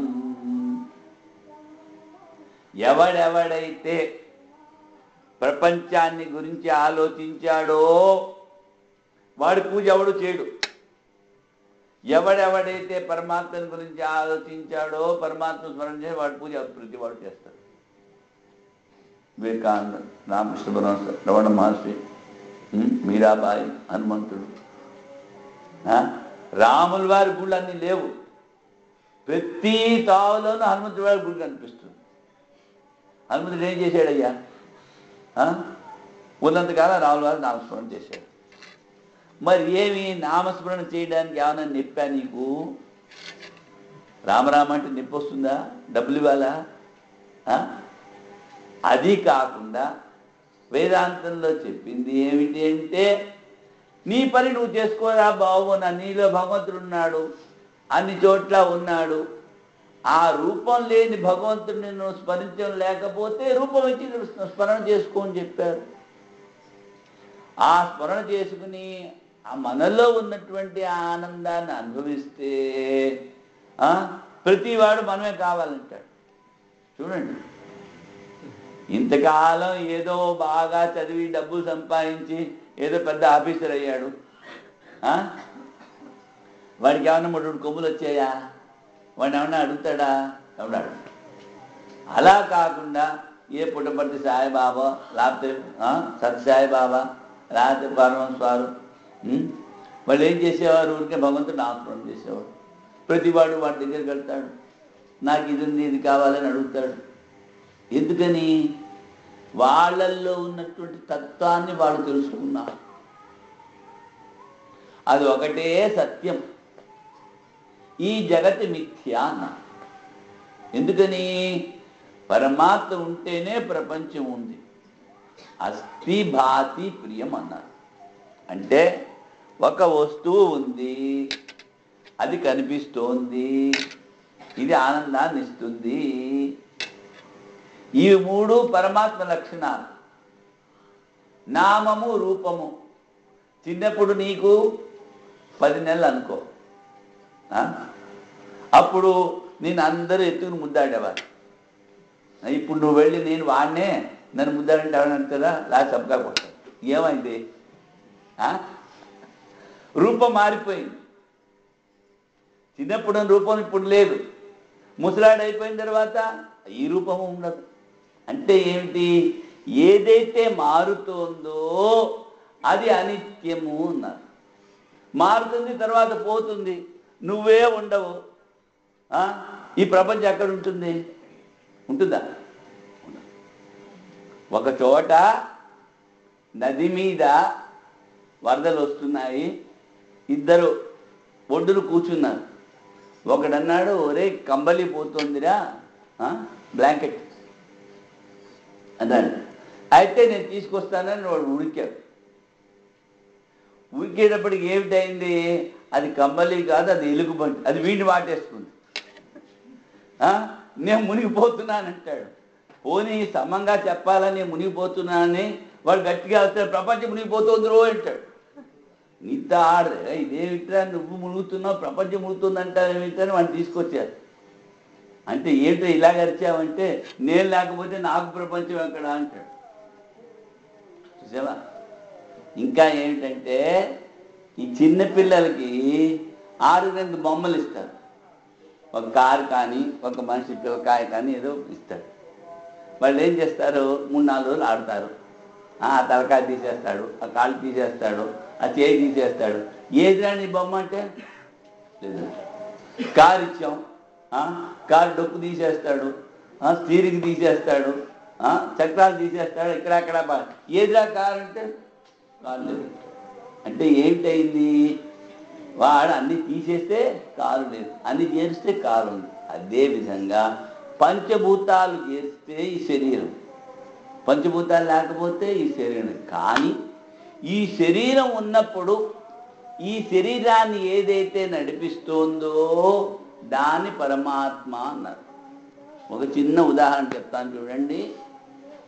ఎవడెవడైతే ప్రపంచాన్ని గురించి ఆలోచించాడో వాడి పూజ ఎవడు చేయడు ఎవడెవడైతే పరమాత్మని గురించి ఆలోచించాడో పరమాత్మ స్మరణ చేసి వాడి పూజ ప్రతి వాడు చేస్తాడు వివేకానంద రామకృష్ణ పరమహంస రమణ మహర్షి ఉమ్, మీరాబాయి హనుమంతుడు ఆ? రాముల వారి గుళ్ళు అన్నీ లేవు ప్రతి తావులోనూ హనుమంతుడి వారి గుడి కనిపిస్తుంది హనుమంతుడు ఏం చేశాడయ్యా ఆ? ఉన్నంతకాలం రాముల వారు నామస్మరణ చేశాడు మరి ఏమి నామస్మరణ చేయడానికి ఏమైనా నొప్పా నీకు రామరామ అంటే నొప్పి వస్తుందా డబ్బులు ఇవ్వాలా ఆ? అది కాకుండా వేదాంతంలో చెప్పింది ఏమిటి అంటే నీ పని నువ్వు చేసుకోరా బాబు నా నీలో భగవంతుడు ఉన్నాడు అన్ని చోట్ల ఉన్నాడు ఆ రూపం లేని భగవంతుడిని నువ్వు స్మరించడం లేకపోతే రూపం ఇచ్చి నువ్వు స్మరణ చేసుకో అని చెప్పారు ఆ స్మరణ చేసుకుని ఆ మనలో ఉన్నటువంటి ఆ ఆనందాన్ని అనుభవిస్తే ఆ, ప్రతివాడు మనమే కావాలంటాడు చూడండి ఇంతకాలం ఏదో బాగా చదివి డబ్బులు సంపాదించి ఏదో పెద్ద ఆఫీసర్ అయ్యాడు ఆ? వాడికి ఏమన్నా మూడు కొమ్ములు వచ్చాయా వాడిని ఏమన్నా అడుగుతాడా ఎవడు అడుగుతాడు అలా కాకుండా ఏ పుట్టపర్తి సాయిబాబా లేకపోతే ఆ, సత్యసాయి బాబా లేకపోతే పరమస్వారు ఉం? వాళ్ళు ఏం చేసేవారు ఊరికే భగవంతుడు నామస్మరణ చేసేవాడు ప్రతివాడు వాడి దగ్గరికి వెళ్తాడు నాకు ఇది ఉంది ఇది కావాలని అడుగుతాడు ఎందుకని వాళ్ళల్లో ఉన్నటువంటి తత్వాన్ని వాళ్ళు తెలుసుకున్నారు అది ఒకటే సత్యం ఈ జగతి మిథ్య అన్నారు ఎందుకని పరమాత్మ ఉంటేనే ప్రపంచం ఉంది అస్థి భాతి ప్రియం అన్నారు అంటే ఒక వస్తువు ఉంది అది కనిపిస్తోంది ఇది ఆనందాన్ని ఇస్తుంది ఈ మూడు పరమాత్మ లక్షణాలు నామము రూపము చిన్నప్పుడు నీకు పది నెలలు అనుకో ఆ? అప్పుడు నేను అందరూ ఎత్తుకుని ముద్దాడేవారు ఇప్పుడు నువ్వు వెళ్ళి నేను వాడినే నన్ను ముద్దాడంటే ఎవరంటారా లా సబ్గా కొట్టాడు ఏమైంది ఆ? రూపం మారిపోయింది చిన్నప్పుడు ఉన్న రూపం ఇప్పుడు లేదు ముసలాడు అయిపోయిన తర్వాత ఈ రూపము ఉండదు అంటే ఏమిటి ఏదైతే మారుతోందో అది అనిత్యము అన్నారు మారుతుంది తర్వాత పోతుంది నువ్వే ఉండవు ఆ? ఈ ప్రపంచం ఎక్కడ ఉంటుంది ఉంటుందా ఉండదు. ఒక చోట నది మీద వరదలు వస్తున్నాయి ఇద్దరు ఒడ్డును కూర్చున్నారు ఒకడన్నాడు ఒరే కంబలి పోతుందిరా ఆ? బ్లాంకెట్ అన్నాడు అయితే నేను తీసుకొస్తానని వాడు ఉడికాడు ఉడికేటప్పటికి ఏమిటైంది అది కంబలి కాదు అది ఎలుగుబంటి అది వీడిని వాటేస్తుంది ఆ? నేను మునిగిపోతున్నానంటాడు పోనీ సమంగా చెప్పాలని మునిగిపోతున్నానని వాడు గట్టిగా వస్తాడు ప్రపంచం మునిగిపోతుంది రో అంటాడు నీతో ఆడదే ఇదేమిట్రా నువ్వు మునుగుతున్నావు ప్రపంచం మునుగుతుందంటావు ఏమిటని వాడిని తీసుకొచ్చారు అంటే ఏంటో ఇలా గరిచావంటే నేను లేకపోతే నాకు ప్రపంచం ఎక్కడ అంటాడు చూసావా ఇంకా ఏమిటంటే ఈ చిన్న పిల్లలకి ఆరు రెండు బొమ్మలు ఇస్తారు ఒక కారు కానీ ఒక మనిషి పిల్లకాయ కానీ ఏదో ఇస్తాడు వాళ్ళు ఏం చేస్తారు మూడు నాలుగు రోజులు ఆడతారు ఆ తలకాయ తీసేస్తాడు ఆ కాళ్ళు తీసేస్తాడు ఆ చేయి తీసేస్తాడు ఏది రాని బొమ్మ అంటే లేదు కారు ఇచ్చాం ఆ, కారు డొక్కు తీసేస్తాడు ఆ, స్టీరింగ్ తీసేస్తాడు ఆ, చక్రాలు తీసేస్తాడు ఇక్కడ అక్కడ బా- ఏదిరా కారు అంటే కారు లేదు అంటే ఏమిటైంది వాడు అన్ని తీసేస్తే కారు లేదు అన్ని చేరిస్తే కారు ఉంది అదే విధంగా పంచభూతాలు చేస్తే ఈ శరీరం పంచభూతాలు లేకపోతే ఈ శరీరం కానీ ఈ శరీరం ఉన్నప్పుడు ఈ శరీరాన్ని ఏదైతే నడిపిస్తోందో దాన్ని పరమాత్మ అన్నారు ఒక చిన్న ఉదాహరణ చెప్తాను చూడండి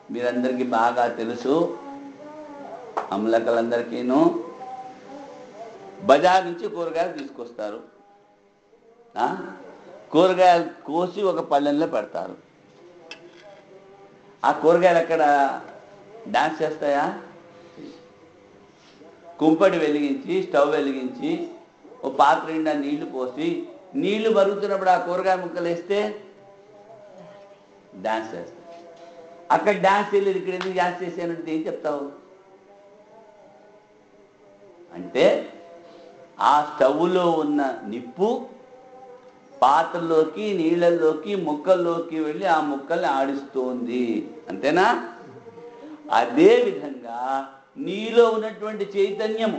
మీరందరికీ బాగా తెలుసు అమలకలందరికీను బజార్ నుంచి కూరగాయలు తీసుకొస్తారు ఆ? కూరగాయలు కోసి ఒక పళ్ళెంలో పెడతారు ఆ కూరగాయలు ఎక్కడ డాన్స్ చేస్తాయా కుంపటి వెలిగించి స్టవ్ వెలిగించి ఓ పాత్ర నిండా నీళ్లు పోసి నీళ్లు మరుగుతున్నప్పుడు ఆ కూరగాయ ముక్కలు వేస్తే డాన్స్ చేస్తాయి అక్కడ డాన్స్ చేయలేదు ఇక్కడ ఎందుకు డాన్స్ చేశానంటే ఏం చెప్తావు అంటే ఆ స్టవ్లో ఉన్న నిప్పు పాత్రలోకి నీళ్ళల్లోకి ముక్కల్లోకి వెళ్ళి ఆ ముక్కల్ని ఆడిస్తోంది అంతేనా అదే విధంగా నీలో ఉన్నటువంటి చైతన్యము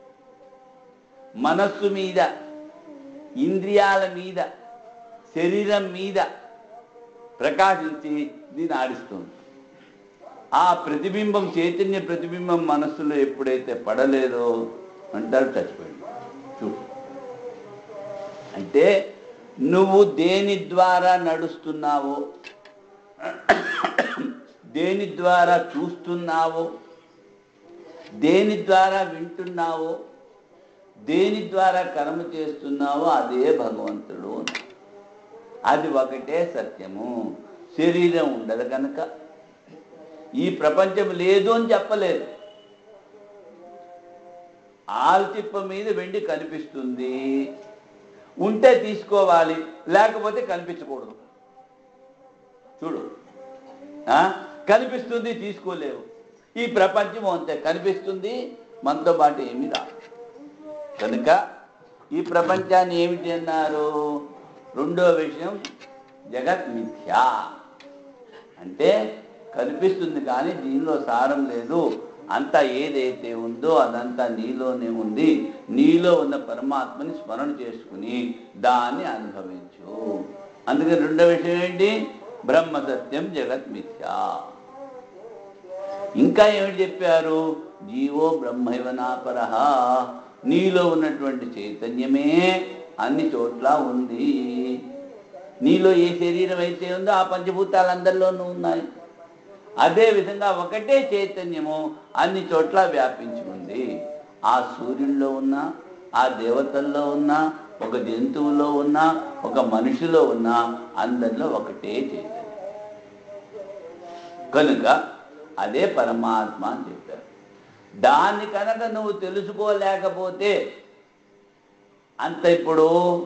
మనస్సు మీద ఇంద్రియాల మీద శరీరం మీద ప్రకాశించి దీన్ని ఆడిస్తుంది ఆ ప్రతిబింబం చైతన్య ప్రతిబింబం మనస్సులో ఎప్పుడైతే పడలేదో అంటారు చచ్చిపోయింది చూడు అంటే నువ్వు దేని ద్వారా నడుస్తున్నావో దేని ద్వారా చూస్తున్నావో దేని ద్వారా వింటున్నావో దేని ద్వారా కర్మ చేస్తున్నావో అదే భగవంతుడు అది ఒకటే సత్యము శరీరం ఉండదు కనుక ఈ ప్రపంచం లేదు అని చెప్పలేదు ఆల్తిప్ప మీద వెండి కనిపిస్తుంది ఉంటే తీసుకోవాలి లేకపోతే కనిపించకూడదు చూడు ఆ? కనిపిస్తుంది తీసుకోలేవు ఈ ప్రపంచం అంతే కనిపిస్తుంది మనతో పాటు ఏమీ రాదు కనుక ఈ ప్రపంచాన్ని ఏమిటి అన్నారు రెండో విషయం జగత్ మిథ్యా అంటే కనిపిస్తుంది కానీ దీనిలో సారం లేదు అంతా ఏదైతే ఉందో అదంతా నీలోనే ఉంది నీలో ఉన్న పరమాత్మని స్మరణ చేసుకుని దాన్ని అనుభవించు అందుకని రెండో విషయం ఏంటి బ్రహ్మ సత్యం జగత్ మిథ్యా ఇంకా ఏమిటి చెప్పారు జీవో బ్రహ్మైవనాపర నీలో ఉన్నటువంటి చైతన్యమే అన్ని చోట్ల ఉంది నీలో ఏ శరీరం అయితే ఉందో ఆ పంచభూతాలందరిలోనూ ఉన్నాయి అదే విధంగా ఒకటే చైతన్యము అన్ని చోట్ల వ్యాపించి ఉంది ఆ సూర్యుల్లో ఉన్న ఆ దేవతల్లో ఉన్న ఒక జంతువులో ఉన్న ఒక మనిషిలో ఉన్న అందరిలో ఒకటే చైతన్యం కనుక అదే పరమాత్మ అని చెప్పారు దాన్ని కనుక నువ్వు తెలుసుకోలేకపోతే అంత ఇప్పుడు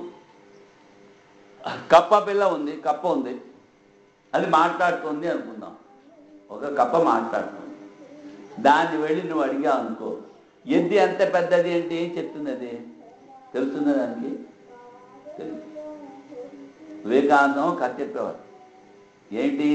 కప్ప పిల్ల ఉంది కప్ప ఉంది అది మాట్లాడుతుంది అనుకుందాం ఒక కప్ప మాట్లాడుతుంది దాన్ని వెళ్ళి నువ్వు అడిగావు అనుకో ఎద్ది ఎంత పెద్దది అంటే ఏం చెప్తుంది అది తెలుస్తుందా దానికి తెలుసు వివేకానందం కథ చెప్పేవారు ఏంటి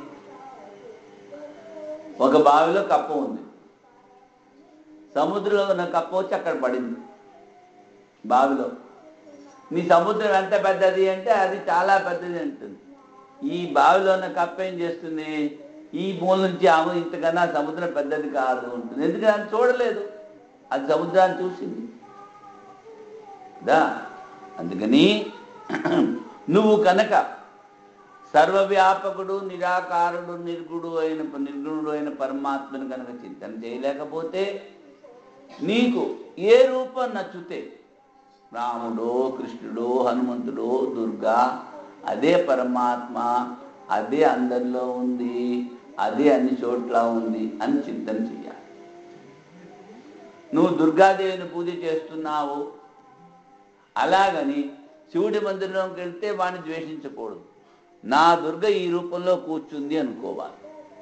ఒక బావిలో కప్ప ఉంది సముద్రంలో ఉన్న కప్ప వచ్చి అక్కడ పడింది బావిలో నీ సముద్రం ఎంత పెద్దది అంటే అది చాలా పెద్దది అంటుంది ఈ బావిలో ఉన్న కప్ప ఏం చేస్తుంది ఈ మూల నుంచి ఆమె ఇంతకన్నా సముద్రం పెద్దది కాదు ఉంటుంది ఎందుకంటే అది చూడలేదు అది సముద్రాన్ని చూసింది దా అందుకని నువ్వు కనుక సర్వవ్యాపకుడు నిరాకారుడు నిర్గుడు అయిన నిర్గుణుడు అయిన పరమాత్మను కనుక చింతన చేయలేకపోతే నీకు ఏ రూపం నచ్చితే రాముడో కృష్ణుడో హనుమంతుడో దుర్గా అదే పరమాత్మ అదే అందరిలో ఉంది అదే అన్ని చోట్ల ఉంది అని చింతన చెయ్యాలి నువ్వు దుర్గాదేవిని పూజ చేస్తున్నావు అలాగని శివుడి మందిరంలోకి వెళ్తే వాడిని ద్వేషించకూడదు నా దుర్గ ఈ రూపంలో కూర్చుంది అనుకోవాలి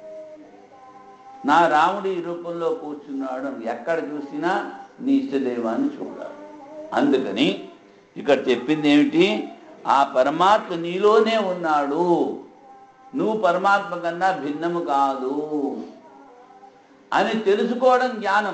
నా రాముడు ఈ రూపంలో కూర్చున్నాడు అని ఎక్కడ చూసినా నీ ఇష్టదైవాన్ని చూడాలి అందుకని ఇక్కడ చెప్పింది ఏమిటి ఆ పరమాత్మ నీలోనే ఉన్నాడు నువ్వు పరమాత్మ కన్నా భిన్నము కాదు అని తెలుసుకోవడం జ్ఞానం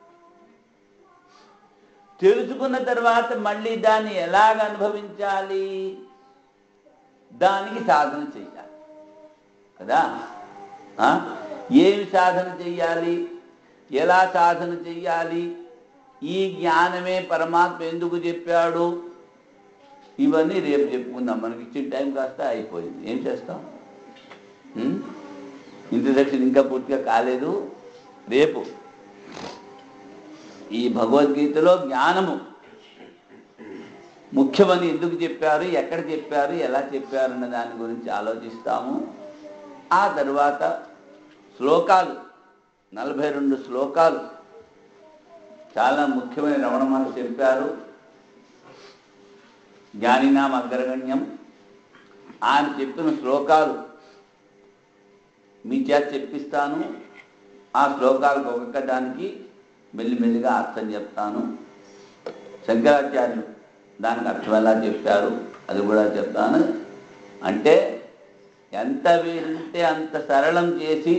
తెలుసుకున్న తర్వాత మళ్ళీ దాన్ని ఎలాగ అనుభవించాలి దానికి సాధన చెయ్యాలి కదా ఆ? ఏమి సాధన చెయ్యాలి ఎలా సాధన చెయ్యాలి ఈ జ్ఞానమే పరమాత్మ ఎందుకు చెప్పాడు ఇవన్నీ రేపు చెప్పుకుందాం మనకి ఇచ్చిన టైం కాస్త అయిపోయింది ఏం చేస్తాం ఉం? ఇంట్రడక్షన్ ఇంకా పూర్తిగా కాలేదు రేపు ఈ భగవద్గీతలో జ్ఞానము ముఖ్యమని ఎందుకు చెప్పారు ఎక్కడ చెప్పారు ఎలా చెప్పారు అన్న దాని గురించి ఆలోచిస్తాము ఆ తర్వాత శ్లోకాలు నలభై రెండు శ్లోకాలు చాలా ముఖ్యమైన రమణ మహర్షి చెప్పారు జ్ఞానినాం అగ్రగణ్యం ఆయన చెప్పిన శ్లోకాలు మీ చేత చెప్పిస్తాను ఆ శ్లోకాలకు ఒక్కొక్క దానికి మెల్లిమెల్లిగా అర్థం చెప్తాను శంకరాచార్యులు దానికి అర్థం ఎలా చెప్పారు అది కూడా చెప్తాను అంటే ఎంత వీలుంటే అంత సరళం చేసి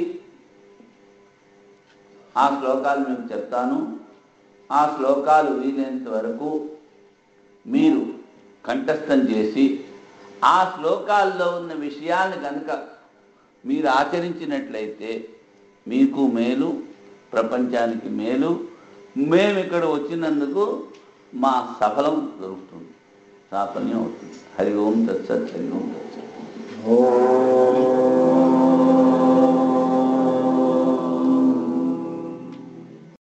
ఆ శ్లోకాలు మీకు చెప్తాను ఆ శ్లోకాలు వీలైనంత వరకు మీరు కంఠస్థం చేసి ఆ శ్లోకాల్లో ఉన్న విషయాన్ని కనుక మీరు ఆచరించినట్లయితే మీకు మేలు ప్రపంచానికి మేలు మేము ఇక్కడ వచ్చినందుకు మా సఫలం దొరుకుతుంది సాఫల్యం అవుతుంది హరి ఓం తత్సత్ హరి ఓం తత్సత్ ఓం